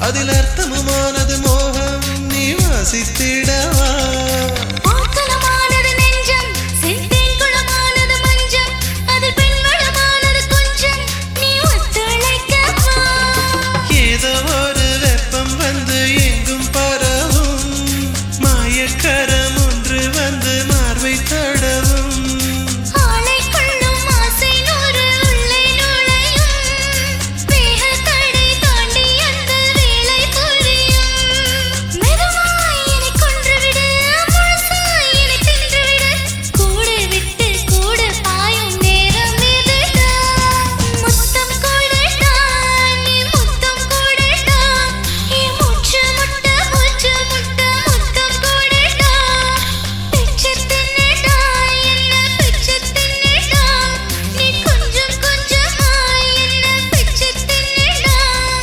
அதில் அர்த்தமுமானது மோகம் நீ வாசித்திடவா ஆக்கலமானது நெஞ்சம் செந்தேன் குளமானது மஞ்சம் அதில் பெண்வளமானது கொஞ்சம் நீ ஒத்துழைக்கவா ஏதோ ஒரு வெப்பம் வந்து எங்கும் பரவும் மாயக்கரம் ஒன்று வந்து மார்பை தடவும் ஆளை கொள்ளும் ஆசை நூறு உள்ளே நுழையும் வேக தடை தாண்டி அந்த வேலை புரியும் மெதுவாய் என்னை கொன்றுவிடு முழுசாய் என்னை தின்றுவிடு கூடு விட்டு கூடு பாயும் நேரம் இதுடா முத்தம் கூடடா நீ முத்தம் கூடடா என் மூச்சு முட்ட மூச்சு முட்ட முத்தம் கூடடா பிச்சு தின்னடா என்ன பிச்சு தின்னடா நீ கொஞ்சம் கொஞ்சமாய் என்ன பிச்சு தின்னடா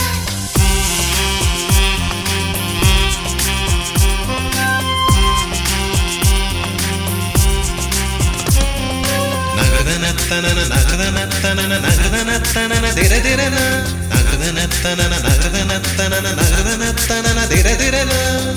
நகதனத்தனன நகதனத்தனன நகதனத்தனன திரதிரன நகதனத்தனன நகதனத்தனன நகதனத்தனன திரதிரன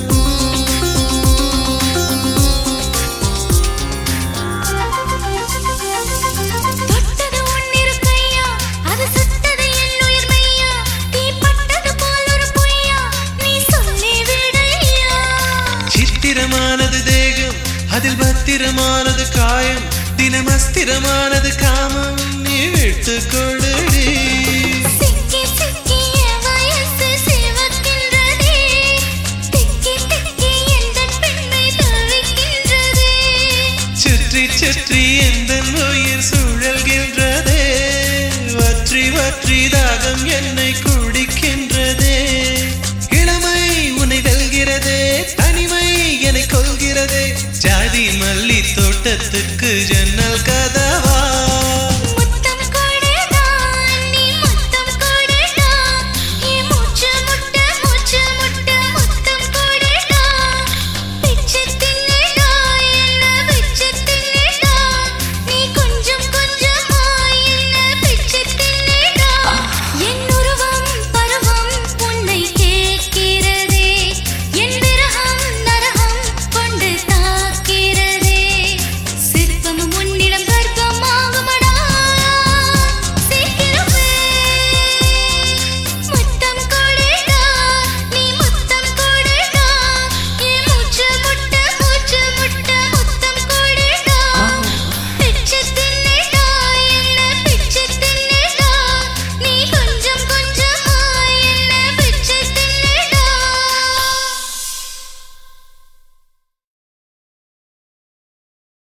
தொட்டது உன்னிரு கையா அது சுட்டது என் உயிர் மையா தீ பட்டது போல் ஒரு பொய்யா நீ சொல்லி விடையா சித்திரமானது தேகம் அதில் பத்திரமானது காயம் தினமஸ்திரமானது காமம் நீ விட்டு கொடுடி சிக்கி சிக்கி என் வயசு சிவக்கின்றதே திக்கி திக்கி எந்தன் பெண்மை தவிக்கின்றதே சுற்றி சுற்றி எந்த உயிர் சுழல்கின்றதே வற்றி வற்றி தாகம் என்னை குடிக்கின்றதே இளமை உன்னை வெல்கிறதே தனிமை என்னை கொள்கிறதே ஜாதி மல்லி தோட்டத்துக்கு ஜன்ன